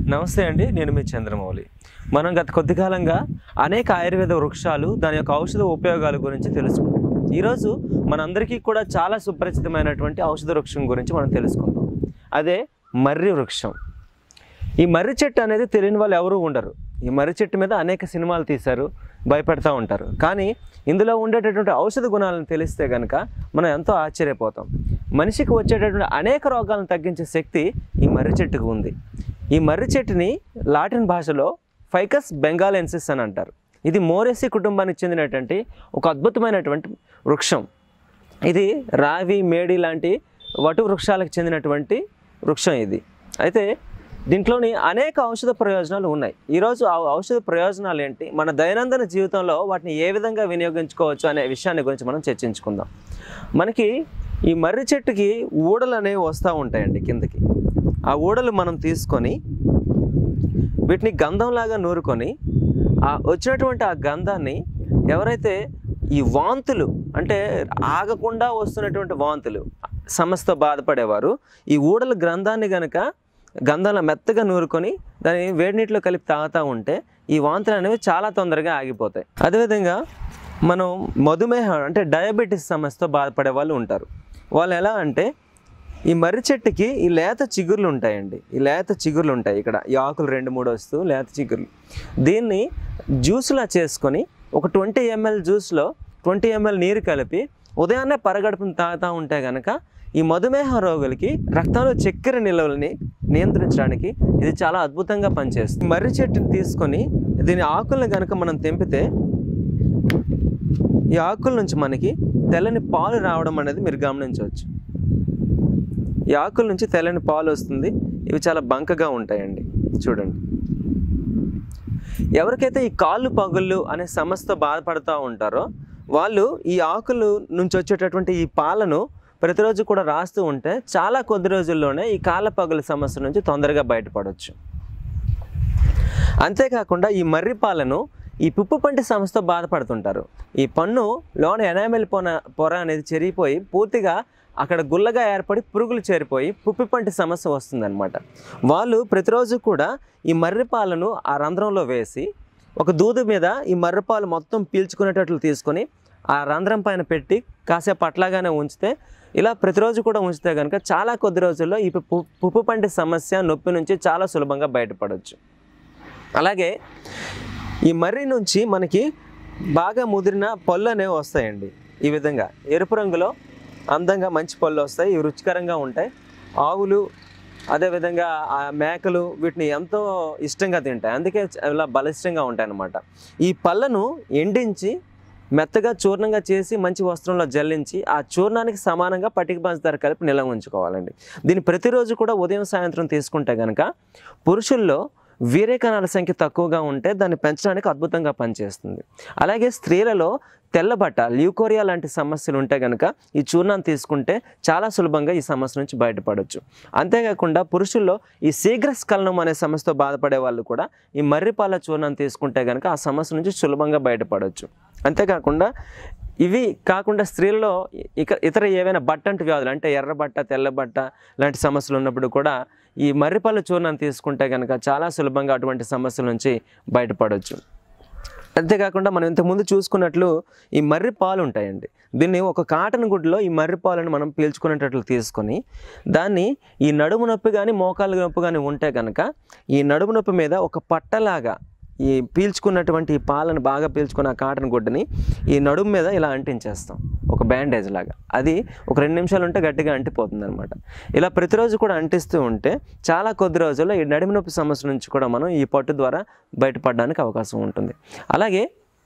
నమస్తే అండి నేను మీ చంద్రమౌళి మనం గత కొద్ది కాలంగా అనేక ఆయుర్వేద వృక్షాలు దాని యొక్క ఔషధ ఉపయోగాల గురించి తెలుసుకుంటాం ఈరోజు మనందరికీ కూడా చాలా సుపరిచితమైనటువంటి ఔషధ వృక్షం గురించి మనం తెలుసుకుందాం అదే మర్రి వృక్షం ఈ మర్రి చెట్టు అనేది తెలియని వాళ్ళు ఎవరూ ఉండరు ఈ మర్రి చెట్టు మీద అనేక సినిమాలు తీశారు భయపెడతా ఉంటారు కానీ ఇందులో ఉండేటటువంటి ఔషధ గుణాలను తెలిస్తే కనుక మనం ఎంతో ఆశ్చర్యపోతాం మనిషికి వచ్చేటటువంటి అనేక రోగాలను తగ్గించే శక్తి ఈ మర్రి చెట్టుకు ఉంది ఈ మర్రి చెట్టుని లాటిన్ భాషలో ఫైకస్ బెంగాలెన్సిస్ అని అంటారు ఇది మోరెసి కుటుంబానికి చెందినటువంటి ఒక అద్భుతమైనటువంటి వృక్షం ఇది రావి మేడి లాంటి వటు వృక్షాలకు చెందినటువంటి వృక్షం ఇది అయితే దీంట్లోని అనేక ఔషధ ప్రయోజనాలు ఉన్నాయి ఈరోజు ఆ ఔషధ ప్రయోజనాలు ఏంటి మన దైనందిన జీవితంలో వాటిని ఏ విధంగా వినియోగించుకోవచ్చు అనే విషయాన్ని గురించి మనం చర్చించుకుందాం మనకి ఈ మర్రి చెట్టుకి ఊడలు అనేవి వస్తూ ఉంటాయండి కిందకి ఆ ఊడలు మనం తీసుకొని వీటిని గంధంలాగా నూరుకొని ఆ వచ్చినటువంటి ఆ గంధాన్ని ఎవరైతే ఈ వాంతులు అంటే ఆగకుండా వస్తున్నటువంటి వాంతులు సమస్యతో బాధపడేవారు ఈ ఊడల గ్రంథాన్ని గనక గంధంలో మెత్తగా నూరుకొని దాన్ని వేడి నీటిలో కలిపి తాగుతూ ఉంటే ఈ వాంతులు అనేవి చాలా తొందరగా ఆగిపోతాయి అదేవిధంగా మనం మధుమేహం అంటే డయాబెటీస్ సమస్యతో బాధపడే వాళ్ళు ఉంటారు వాళ్ళు ఎలా అంటే ఈ మర్రి చెట్టుకి ఈ లేత చిగుర్లు ఉంటాయండి ఈ లేత చిగుర్లు ఉంటాయి ఇక్కడ ఈ ఆకులు రెండు మూడు వస్తూ లేత చిగుర్లు దీన్ని జ్యూస్లా చేసుకొని ఒక ట్వంటీ ఎంఎల్ జ్యూస్లో ట్వంటీ ఎంఎల్ నీరు కలిపి ఉదయాన్నే పరగడుపును తాగుతూ ఉంటే కనుక ఈ మధుమేహ రోగులకి రక్తంలో చక్కెర నిల్వలని నియంత్రించడానికి ఇది చాలా అద్భుతంగా పనిచేస్తుంది మర్రి చెట్టుని తీసుకొని దీని ఆకులను కనుక మనం తెంపితే ఈ ఆకుల నుంచి మనకి తెల్లని పాలు రావడం అనేది మీరు గమనించవచ్చు ఈ ఆకుల నుంచి తెల్లని పాలు వస్తుంది ఇవి చాలా బంకగా ఉంటాయండి చూడండి ఎవరికైతే ఈ కాళ్ళు పగుళ్ళు అనే సమస్యతో బాధపడుతూ ఉంటారో వాళ్ళు ఈ ఆకులు నుంచి వచ్చేటటువంటి ఈ పాలను ప్రతిరోజు కూడా రాస్తూ ఉంటే చాలా కొద్ది రోజుల్లోనే ఈ కాళ్ళ పగుల సమస్య నుంచి తొందరగా బయటపడవచ్చు అంతేకాకుండా ఈ మర్రి పాలను ఈ పుప్పు పంటి సమస్యతో బాధపడుతుంటారు ఈ పన్ను లోన ఎనామెల్ పొన పొర అనేది చెరిగిపోయి పూర్తిగా అక్కడ గుల్లగా ఏర్పడి పురుగులు చేరిపోయి పుప్పి పంటి సమస్య వస్తుందన్నమాట వాళ్ళు ప్రతిరోజు కూడా ఈ మర్రి పాలను ఆ రంధ్రంలో వేసి ఒక దూది మీద ఈ మర్రిపాలు మొత్తం పీల్చుకునేటట్లు తీసుకొని ఆ రంధ్రం పైన పెట్టి కాసేపు అట్లాగానే ఉంచితే ఇలా ప్రతిరోజు కూడా ఉంచితే కనుక చాలా కొద్ది రోజుల్లో ఈ పుప్పు పుప్పు పంటి సమస్య నొప్పి నుంచి చాలా సులభంగా బయటపడవచ్చు అలాగే ఈ మర్రి నుంచి మనకి బాగా ముదిరిన పళ్ళు అనేవి వస్తాయండి ఈ విధంగా ఎరుపు రంగులో అందంగా మంచి పళ్ళు వస్తాయి ఇవి రుచికరంగా ఉంటాయి ఆవులు అదేవిధంగా ఆ మేకలు వీటిని ఎంతో ఇష్టంగా తింటాయి అందుకే ఇలా బలిష్టంగా ఉంటాయి అన్నమాట ఈ పళ్ళను ఎండించి మెత్తగా చూర్ణంగా చేసి మంచి వస్త్రంలో జల్లించి ఆ చూర్ణానికి సమానంగా పటిక పంచదార కలిపి నిల్వ ఉంచుకోవాలండి దీన్ని ప్రతిరోజు కూడా ఉదయం సాయంత్రం తీసుకుంటే కనుక పురుషుల్లో వీర్యకణాల సంఖ్య తక్కువగా ఉంటే దాన్ని పెంచడానికి అద్భుతంగా పనిచేస్తుంది అలాగే స్త్రీలలో తెల్లబట్ట ల్యూకోరియా లాంటి సమస్యలు ఉంటే కనుక ఈ చూర్ణాన్ని తీసుకుంటే చాలా సులభంగా ఈ సమస్య నుంచి బయటపడవచ్చు అంతేకాకుండా పురుషుల్లో ఈ శీఘ్రస్ఖలనం అనే సమస్యతో బాధపడే వాళ్ళు కూడా ఈ మర్రిపాల చూర్ణాన్ని తీసుకుంటే కనుక ఆ సమస్య నుంచి సులభంగా బయటపడవచ్చు అంతేకాకుండా ఇవి కాకుండా స్త్రీల్లో ఇక ఇతర ఏవైనా బట్టంటి వ్యాధులు అంటే ఎర్ర బట్ట తెల్ల బట్ట లాంటి సమస్యలు ఉన్నప్పుడు కూడా ఈ మర్రిపళ్ళు చూర్ణాన్ని తీసుకుంటే కనుక చాలా సులభంగా అటువంటి సమస్యల నుంచి బయటపడవచ్చు అంతేకాకుండా మనం ఇంతకుముందు చూసుకున్నట్లు ఈ మర్రి పాలు ఉంటాయండి దీన్ని ఒక కాటన్ గుడ్లో ఈ మర్రి పాలను మనం పీల్చుకునేటట్లు తీసుకొని దాన్ని ఈ నడుము నొప్పి కానీ మోకాలు నొప్పి కానీ ఉంటే కనుక ఈ నడుము నొప్పి మీద ఒక పట్టలాగా ఈ పీల్చుకున్నటువంటి ఈ పాలను బాగా పీల్చుకున్న ఆ కాటన్ గుడ్డని ఈ నడుము మీద ఇలా అంటించేస్తాం ఒక బ్యాండేజ్ లాగా అది ఒక రెండు నిమిషాలు ఉంటే గట్టిగా అంటిపోతుంది అనమాట ఇలా ప్రతిరోజు కూడా అంటిస్తూ ఉంటే చాలా కొద్ది రోజుల్లో ఈ నడుము నొప్పి సమస్య నుంచి కూడా మనం ఈ పట్టు ద్వారా బయటపడడానికి అవకాశం ఉంటుంది అలాగే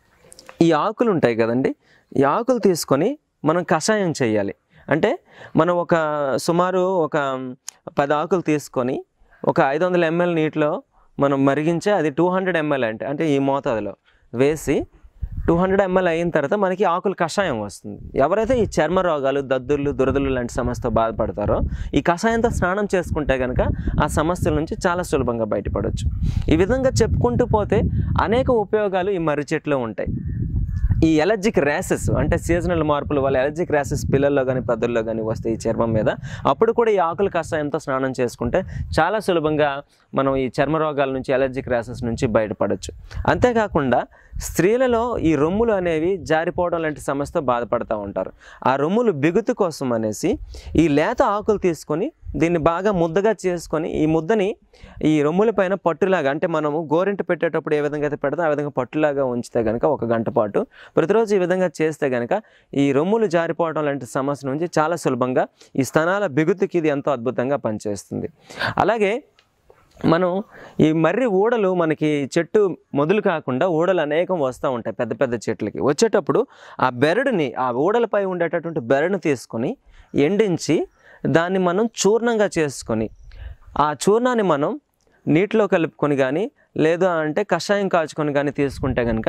ఈ ఆకులు ఉంటాయి కదండి ఈ ఆకులు తీసుకొని మనం కషాయం చేయాలి అంటే మనం ఒక సుమారు ఒక పది ఆకులు తీసుకొని ఒక ఐదు వందల ఎంఎల్ నీటిలో మనం మరిగించే అది టూ హండ్రెడ్ ఎంఎల్ అంటే అంటే ఈ మోతాదులో వేసి టూ హండ్రెడ్ ఎంఎల్ అయిన తర్వాత మనకి ఆకులు కషాయం వస్తుంది ఎవరైతే ఈ చర్మ రోగాలు దద్దుర్లు దురదలు లాంటి సమస్యతో బాధపడతారో ఈ కషాయంతో స్నానం చేసుకుంటే కనుక ఆ సమస్యల నుంచి చాలా సులభంగా బయటపడవచ్చు ఈ విధంగా చెప్పుకుంటూ పోతే అనేక ఉపయోగాలు ఈ మర్రి చెట్లో ఉంటాయి ఈ ఎలర్జిక్ ర్యాసెస్ అంటే సీజనల్ మార్పుల వల్ల ఎలర్జిక్ ర్యాసెస్ పిల్లల్లో కానీ పెద్దల్లో కానీ వస్తాయి ఈ చర్మం మీద అప్పుడు కూడా ఈ ఆకుల కషాయంతో స్నానం చేసుకుంటే చాలా సులభంగా మనం ఈ చర్మ రోగాల నుంచి ఎలర్జిక్ ర్యాసెస్ నుంచి బయటపడవచ్చు అంతేకాకుండా స్త్రీలలో ఈ రొమ్ములు అనేవి జారిపోవడం లాంటి సమస్యతో బాధపడుతూ ఉంటారు ఆ రొమ్ములు బిగుతు కోసం అనేసి ఈ లేత ఆకులు తీసుకొని దీన్ని బాగా ముద్దగా చేసుకొని ఈ ముద్దని ఈ రొమ్ముల పైన పట్టులాగా అంటే మనము గోరింట పెట్టేటప్పుడు ఏ విధంగా అయితే పెడతాం ఆ విధంగా పట్టులాగా ఉంచితే కనుక ఒక గంట పాటు ప్రతిరోజు ఈ విధంగా చేస్తే కనుక ఈ రొమ్ములు జారిపోవడం లాంటి సమస్య నుంచి చాలా సులభంగా ఈ స్తనాల బిగుతుకి ఇది ఎంతో అద్భుతంగా పనిచేస్తుంది అలాగే మనం ఈ మర్రి ఊడలు మనకి చెట్టు మొదలు కాకుండా ఊడలు అనేకం వస్తూ ఉంటాయి పెద్ద పెద్ద చెట్లకి వచ్చేటప్పుడు ఆ బెరడుని ఆ ఊడలపై ఉండేటటువంటి బెరడుని తీసుకొని ఎండించి దాన్ని మనం చూర్ణంగా చేసుకొని ఆ చూర్ణాన్ని మనం నీటిలో కలుపుకొని కానీ లేదు అంటే కషాయం కాచుకొని కానీ తీసుకుంటే కనుక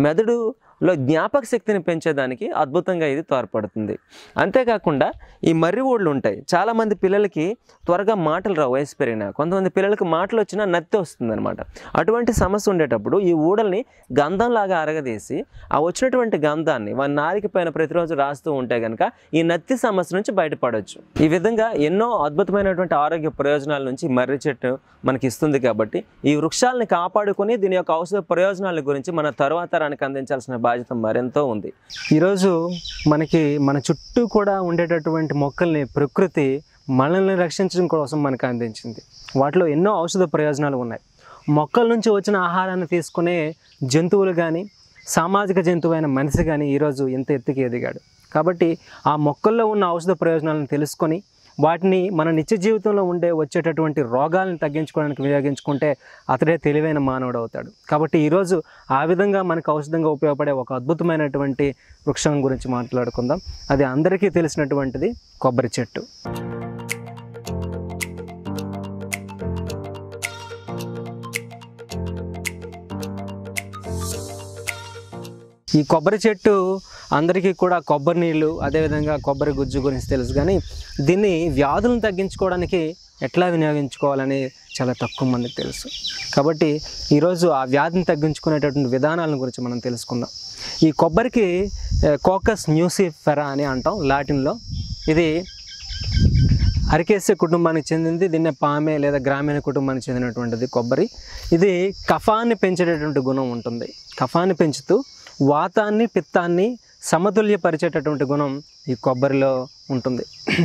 మెదడులో జ్ఞాపక శక్తిని పెంచేదానికి అద్భుతంగా ఇది తోడ్పడుతుంది అంతేకాకుండా ఈ మర్రి ఊళ్ళు ఉంటాయి చాలామంది పిల్లలకి త్వరగా మాటలు రావు వయసు పెరిగినా కొంతమంది పిల్లలకి మాటలు వచ్చినా నత్తి వస్తుంది అనమాట అటువంటి సమస్య ఉండేటప్పుడు ఈ ఊడల్ని గంధంలాగా అరగదీసి ఆ వచ్చినటువంటి గంధాన్ని వాళ్ళ నాలిక పైన ప్రతిరోజు రాస్తూ ఉంటే కనుక ఈ నత్తి సమస్య నుంచి బయటపడవచ్చు ఈ విధంగా ఎన్నో అద్భుతమైనటువంటి ఆరోగ్య ప్రయోజనాల నుంచి ఈ మర్రి చెట్టు మనకి ఇస్తుంది కాబట్టి ఈ వృక్షాలని కాపాడుకొని దీని యొక్క ఔషధ ప్రయోజనాల గురించి మన తరువాత తరానికి అందించాల్సిన బాధ్యత మరెంతో ఉంది ఈరోజు మనకి మన చుట్టూ కూడా ఉండేటటువంటి మొక్కల్ని ప్రకృతి మనల్ని రక్షించడం కోసం మనకు అందించింది వాటిలో ఎన్నో ఔషధ ప్రయోజనాలు ఉన్నాయి మొక్కల నుంచి వచ్చిన ఆహారాన్ని తీసుకునే జంతువులు కానీ సామాజిక జంతువైన మనిషి కానీ ఈరోజు ఎంత ఎత్తుకి ఎదిగాడు కాబట్టి ఆ మొక్కల్లో ఉన్న ఔషధ ప్రయోజనాలను తెలుసుకొని వాటిని మన నిత్య జీవితంలో ఉండే వచ్చేటటువంటి రోగాలను తగ్గించుకోవడానికి వినియోగించుకుంటే అతడే తెలివైన మానవుడు అవుతాడు కాబట్టి ఈరోజు ఆ విధంగా మనకు ఔషధంగా ఉపయోగపడే ఒక అద్భుతమైనటువంటి వృక్షం గురించి మాట్లాడుకుందాం అది అందరికీ తెలిసినటువంటిది కొబ్బరి చెట్టు ఈ కొబ్బరి చెట్టు అందరికీ కూడా కొబ్బరి నీళ్ళు అదేవిధంగా కొబ్బరి గుజ్జు గురించి తెలుసు కానీ దీన్ని వ్యాధులను తగ్గించుకోవడానికి ఎట్లా వినియోగించుకోవాలని చాలా తక్కువ మందికి తెలుసు కాబట్టి ఈరోజు ఆ వ్యాధిని తగ్గించుకునేటటువంటి విధానాలను గురించి మనం తెలుసుకుందాం ఈ కొబ్బరికి కోకస్ న్యూసిఫెరా అని అంటాం లాటిన్లో ఇది అరికేసే కుటుంబానికి చెందింది దీన్నే పామే లేదా గ్రామీణ కుటుంబానికి చెందినటువంటిది కొబ్బరి ఇది కఫాన్ని పెంచేటటువంటి గుణం ఉంటుంది కఫాన్ని పెంచుతూ వాతాన్ని పిత్తాన్ని సమతుల్యపరిచేటటువంటి గుణం ఈ కొబ్బరిలో ఉంటుంది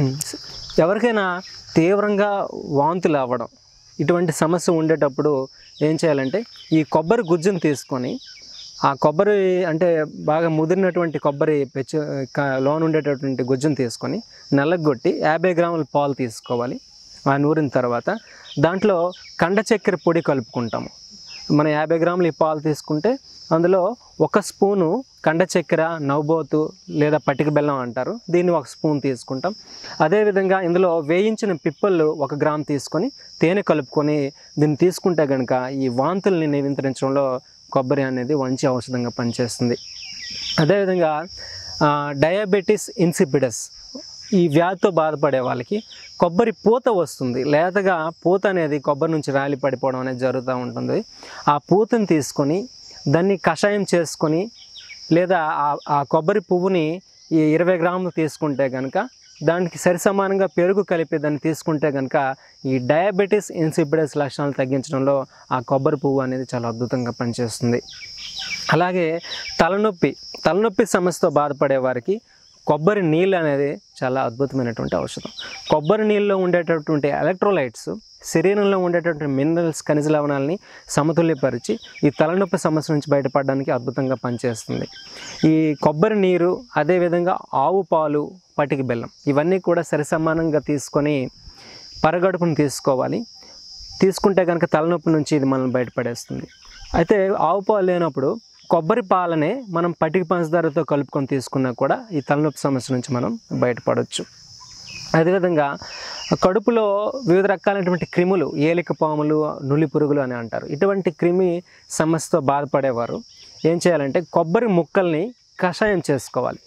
ఎవరికైనా తీవ్రంగా వాంతులు అవ్వడం ఇటువంటి సమస్య ఉండేటప్పుడు ఏం చేయాలంటే ఈ కొబ్బరి గుజ్జును తీసుకొని ఆ కొబ్బరి అంటే బాగా ముదిరినటువంటి కొబ్బరి పెచ్చు క- లోన ఉండేటటువంటి గుజ్జును తీసుకొని నల్లగొట్టి యాభై గ్రాముల పాలు తీసుకోవాలి ఆ నూరిన తర్వాత దాంట్లో కండ చక్కెర పొడి కలుపుకుంటాము మనం యాభై గ్రాములు ఈ పాలు తీసుకుంటే అందులో ఒక స్పూను కండ చక్కెర నవ్వుబోతు లేదా పటిక బెల్లం అంటారు దీన్ని ఒక స్పూన్ తీసుకుంటాం అదేవిధంగా ఇందులో వేయించిన పిప్పళ్ళు ఒక గ్రామ్ తీసుకొని తేనె కలుపుకొని దీన్ని తీసుకుంటే కనుక ఈ వాంతుల్ని నియంత్రించడంలో కొబ్బరి అనేది మంచి ఔషధంగా పనిచేస్తుంది అదేవిధంగా ఆ, డయాబెటిస్ ఇన్సిపిడస్ ఈ వ్యాధితో బాధపడే వాళ్ళకి కొబ్బరి పూత వస్తుంది లేతగా పూత అనేది కొబ్బరి నుంచి రాలి పడిపోవడం అనేది జరుగుతూ ఉంటుంది ఆ పూతను తీసుకొని దాన్ని కషాయం చేసుకొని లేదా ఆ- ఆ కొబ్బరి పువ్వుని ఈ ఇరవై గ్రాములు తీసుకుంటే కనుక దానికి సరి సమానంగా పెరుగు కలిపి దాన్ని తీసుకుంటే కనుక ఈ డయాబెటీస్ ఇన్సిపిడస్ లక్షణాలు తగ్గించడంలో ఆ కొబ్బరి పువ్వు అనేది చాలా అద్భుతంగా పనిచేస్తుంది అలాగే తలనొప్పి తలనొప్పి సమస్యతో బాధపడే వారికి కొబ్బరి నీళ్ళు అనేది చాలా అద్భుతమైనటువంటి ఔషధం కొబ్బరి నీళ్ళలో ఉండేటటువంటి ఎలక్ట్రోలైట్స్ శరీరంలో ఉండేటటువంటి మినరల్స్ ఖనిజ లవణాలని సమతుల్యపరిచి ఈ తలనొప్పి సమస్య నుంచి బయటపడడానికి అద్భుతంగా పనిచేస్తుంది ఈ కొబ్బరి నీరు అదేవిధంగా ఆవు పాలు పటికి బెల్లం ఇవన్నీ కూడా సరి సమానంగా తీసుకొని పరగడుపును తీసుకోవాలి తీసుకుంటే కనుక తలనొప్పి నుంచి ఇది మనల్ని బయటపడేస్తుంది అయితే ఆవు పాలు లేనప్పుడు కొబ్బరి పాలనే మనం పటిక పంచదారతో కలుపుకొని తీసుకున్నా కూడా ఈ తలనొప్పి సమస్య నుంచి మనం బయటపడవచ్చు అదేవిధంగా కడుపులో వివిధ రకాలైనటువంటి క్రిములు ఏలిక పాములు నులి పురుగులు అని అంటారు ఇటువంటి క్రిమి సమస్యతో బాధపడేవారు ఏం చేయాలంటే కొబ్బరి ముక్కల్ని కషాయం చేసుకోవాలి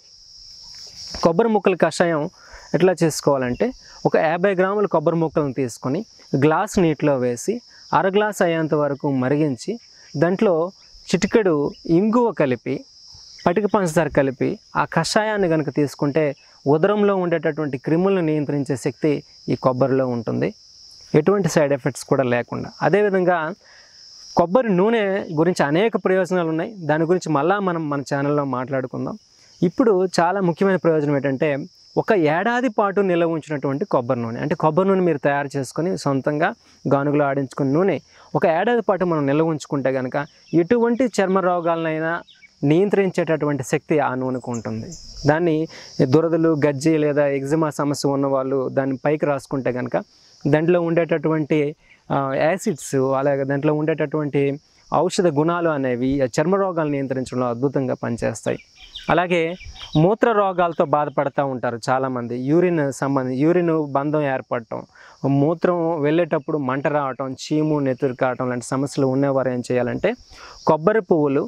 కొబ్బరి ముక్కల కషాయం ఎట్లా చేసుకోవాలంటే ఒక యాభై గ్రాముల కొబ్బరి ముక్కలను తీసుకొని గ్లాస్ నీటిలో వేసి అర గ్లాస్ అయ్యేంత వరకు మరిగించి దాంట్లో చిటికెడు ఇంగువ కలిపి పటిక పంచదార కలిపి ఆ కషాయాన్ని కనుక తీసుకుంటే ఉదరంలో ఉండేటటువంటి క్రిములను నియంత్రించే శక్తి ఈ కొబ్బరిలో ఉంటుంది ఎటువంటి సైడ్ ఎఫెక్ట్స్ కూడా లేకుండా అదేవిధంగా కొబ్బరి నూనె గురించి అనేక ప్రయోజనాలు ఉన్నాయి దాని గురించి మళ్ళా మనం మన ఛానల్లో మాట్లాడుకుందాం ఇప్పుడు చాలా ముఖ్యమైన ప్రయోజనం ఏంటంటే ఒక ఏడాది పాటు నిల్వ ఉంచినటువంటి కొబ్బరి నూనె అంటే కొబ్బరి నూనె మీరు తయారు చేసుకొని సొంతంగా గానుగులో ఆడించుకున్న నూనె ఒక ఏడాది పాటు మనం నిల్వ ఉంచుకుంటే కనుక ఎటువంటి చర్మ రోగాలనైనా నియంత్రించేటటువంటి శక్తి ఆ నూనెకు ఉంటుంది దాన్ని దురదలు గజ్జి లేదా ఎగ్జిమా సమస్య ఉన్న వాళ్ళు దాన్ని పైకి రాసుకుంటే కనుక దాంట్లో ఉండేటటువంటి యాసిడ్స్ అలాగే దాంట్లో ఉండేటటువంటి ఔషధ గుణాలు అనేవి ఆ చర్మ రోగాలు నియంత్రించడంలో అద్భుతంగా పనిచేస్తాయి అలాగే మూత్ర రోగాలతో బాధపడుతూ ఉంటారు చాలామంది యూరిన్ సంబంధి యూరిన్ బంధం ఏర్పడటం మూత్రం వెళ్ళేటప్పుడు మంట రావటం చీము నెత్తురు కావటం లాంటి సమస్యలు ఉన్నవారు ఏం చేయాలంటే కొబ్బరి పువ్వులు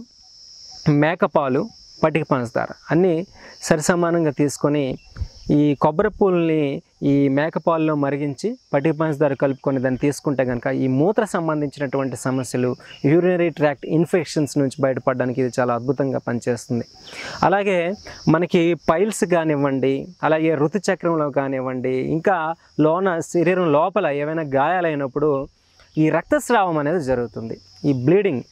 మేకపాలు పటిక పంచదార అన్నీ సరిసమానంగా తీసుకొని ఈ కొబ్బరి పూలని ఈ మేకపాలలో మరిగించి పటిక పంచదార కలుపుకొని దాన్ని తీసుకుంటే కనుక ఈ మూత్ర సంబంధించినటువంటి సమస్యలు యూరినరీ ట్రాక్ట్ ఇన్ఫెక్షన్స్ నుంచి బయటపడడానికి ఇది చాలా అద్భుతంగా పనిచేస్తుంది అలాగే మనకి పైల్స్ కానివ్వండి అలాగే ఋతుచక్రంలో కానివ్వండి ఇంకా లోన శరీరం లోపల ఏవైనా గాయాలైనప్పుడు ఈ రక్తస్రావం అనేది జరుగుతుంది ఈ బ్లీడింగ్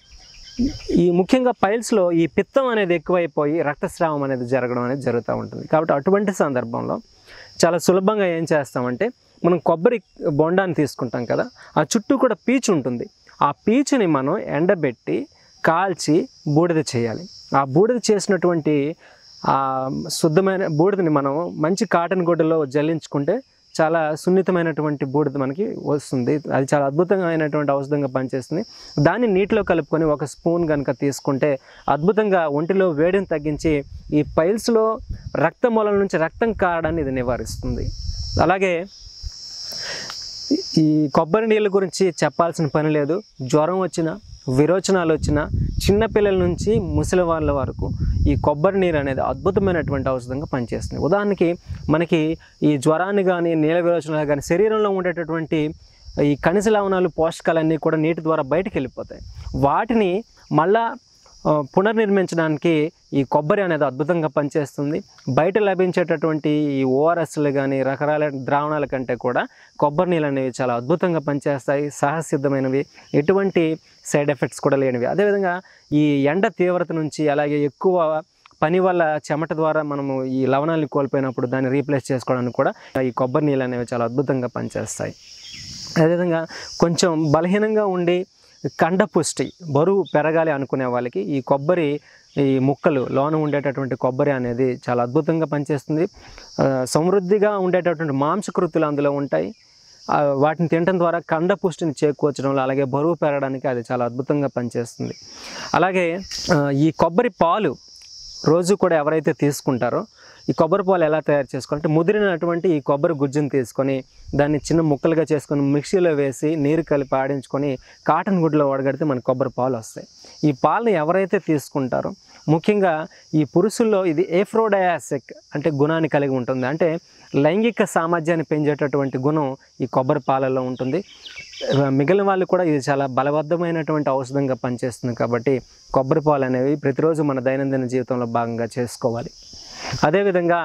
ఈ ముఖ్యంగా పైల్స్లో ఈ పిత్తం అనేది ఎక్కువైపోయి రక్తస్రావం అనేది జరగడం అనేది జరుగుతూ ఉంటుంది కాబట్టి అటువంటి సందర్భంలో చాలా సులభంగా ఏం చేస్తామంటే మనం కొబ్బరి బొండాన్ని తీసుకుంటాం కదా ఆ చుట్టూ కూడా పీచు ఉంటుంది ఆ పీచుని మనం ఎండబెట్టి కాల్చి బూడిద చేయాలి ఆ బూడిద చేసినటువంటి ఆ శుద్ధమైన బూడిదని మనం మంచి కాటన్ గుడ్డలో జల్లించుకుంటే చాలా సున్నితమైనటువంటి బూడిద మనకి వస్తుంది అది చాలా అద్భుతమైనటువంటి ఔషధంగా పనిచేస్తుంది దాన్ని నీటిలో కలుపుకొని ఒక స్పూన్ కనుక తీసుకుంటే అద్భుతంగా ఒంటిలో వేడిని తగ్గించి ఈ పైల్స్లో రక్త మూలం నుంచి రక్తం కారడాన్ని ఇది నివారిస్తుంది అలాగే ఈ కొబ్బరి నీళ్ళ గురించి చెప్పాల్సిన పని లేదు జ్వరం వచ్చినా విరోచనాలు వచ్చినా చిన్నపిల్లల నుంచి ముసలి వాళ్ళ వరకు ఈ కొబ్బరి నీరు అనేది అద్భుతమైనటువంటి ఔషధంగా పనిచేస్తుంది ఉదాహరణకి మనకి ఈ జ్వరాన్ని కానీ నీళ్ళ విరోచనాలు కానీ శరీరంలో ఉండేటటువంటి ఈ ఖనిజ లవణాలు పోషకాలన్నీ కూడా నీటి ద్వారా బయటకు వెళ్ళిపోతాయి వాటిని మళ్ళా ఆ, పునర్నిర్మించడానికి ఈ కొబ్బరి అనేది అద్భుతంగా పనిచేస్తుంది బయట లభించేటటువంటి ఈ ఓఆర్ఎస్లు కానీ రకరకాల ద్రావణాల కంటే కూడా కొబ్బరి నీళ్ళు అనేవి చాలా అద్భుతంగా పనిచేస్తాయి సహసిద్ధమైనవి ఎటువంటి సైడ్ ఎఫెక్ట్స్ కూడా లేనివి అదేవిధంగా ఈ ఎండ తీవ్రత నుంచి అలాగే ఎక్కువ పని వల్ల చెమట ద్వారా మనము ఈ లవణాలను కోల్పోయినప్పుడు దాన్ని రీప్లేస్ చేసుకోవడానికి కూడా ఈ కొబ్బరి నీళ్ళు అనేవి చాలా అద్భుతంగా పనిచేస్తాయి అదేవిధంగా కొంచెం బలహీనంగా ఉండి కండపుష్టి బరువు పెరగాలి అనుకునే వాళ్ళకి ఈ కొబ్బరి ఈ ముక్కలు లోన ఉండేటటువంటి కొబ్బరి అనేది చాలా అద్భుతంగా పనిచేస్తుంది ఆ, సమృద్ధిగా ఉండేటటువంటి మాంసకృతులు అందులో ఉంటాయి ఆ, వాటిని తినడం ద్వారా కండపుష్టిని చేకూర్చడంలో అలాగే బరువు పెరగడానికి అది చాలా అద్భుతంగా పనిచేస్తుంది అలాగే ఆ, ఈ కొబ్బరి పాలు రోజు కూడా ఎవరైతే తీసుకుంటారో ఈ కొబ్బరి పాలు ఎలా తయారు చేసుకోవాలంటే ముదిరినటువంటి ఈ కొబ్బరి గుజ్జుని తీసుకొని దాన్ని చిన్న ముక్కలుగా చేసుకొని మిక్సీలో వేసి నీరు కలిపి ఆడించుకొని కాటన్ గుడ్లో వడగడితే మనకి కొబ్బరి పాలు వస్తాయి ఈ పాలను ఎవరైతే తీసుకుంటారో ముఖ్యంగా ఈ పురుషుల్లో ఇది ఏఫ్రోడయాసిక్ అంటే గుణాన్ని కలిగి ఉంటుంది అంటే లైంగిక సామర్థ్యాన్ని పెంచేటటువంటి గుణం ఈ కొబ్బరి పాలలో ఉంటుంది మిగిలిన వాళ్ళు కూడా ఇది చాలా బలబద్ధమైనటువంటి ఔషధంగా పనిచేస్తుంది కాబట్టి కొబ్బరి పాలు అనేవి ప్రతిరోజు మన దైనందిన జీవితంలో భాగంగా చేసుకోవాలి అదేవిధంగా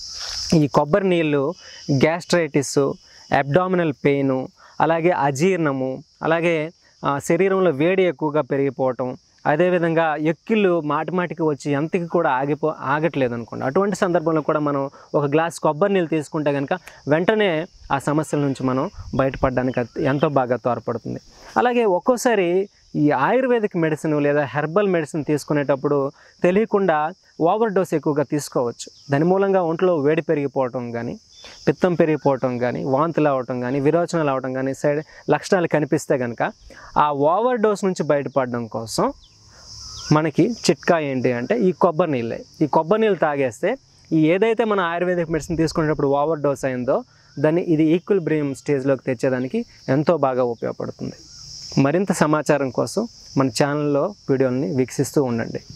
ఈ కొబ్బరి నీళ్ళు గ్యాస్ట్రైటిస్ అబ్డామినల్ పెయిన్ అలాగే అజీర్ణము అలాగే ఆ, శరీరంలో వేడి ఎక్కువగా పెరిగిపోవటం అదేవిధంగా ఎక్కిళ్ళు మాటి మాటికి వచ్చి ఎంతకి కూడా ఆగిపో ఆగట్లేదు అనుకోండి అటువంటి సందర్భంలో కూడా మనం ఒక గ్లాస్ కొబ్బరి నీళ్ళు తీసుకుంటే కనుక వెంటనే ఆ సమస్యల నుంచి మనం బయటపడడానికి అది ఎంతో బాగా తోడ్పడుతుంది అలాగే ఒక్కోసారి ఈ ఆయుర్వేదిక్ మెడిసిన్ లేదా హెర్బల్ మెడిసిన్ తీసుకునేటప్పుడు తెలియకుండా ఓవర్ డోస్ ఎక్కువగా తీసుకోవచ్చు దాని మూలంగా ఒంట్లో వేడి పెరిగిపోవటం కానీ పిత్తం పెరిగిపోవటం కానీ వాంతులు అవటం కానీ విరోచనాలు అవటం కానీ సైడ్ లక్షణాలు కనిపిస్తే కనుక ఆ ఓవర్ డోస్ నుంచి బయటపడడం కోసం మనకి చిట్కా ఏంటి అంటే ఈ కొబ్బరి నీళ్ళే ఈ కొబ్బరి నీళ్ళు తాగేస్తే ఈ ఏదైతే మన ఆయుర్వేదిక్ మెడిసిన్ తీసుకునేటప్పుడు ఓవర్ డోస్ అయిందో దాన్ని ఇది ఈక్వల్ బ్రీమ్ స్టేజ్లోకి తెచ్చేదానికి ఎంతో బాగా ఉపయోగపడుతుంది మరింత సమాచారం కోసం మన ఛానల్లో వీడియోని వీక్షిస్తూ ఉండండి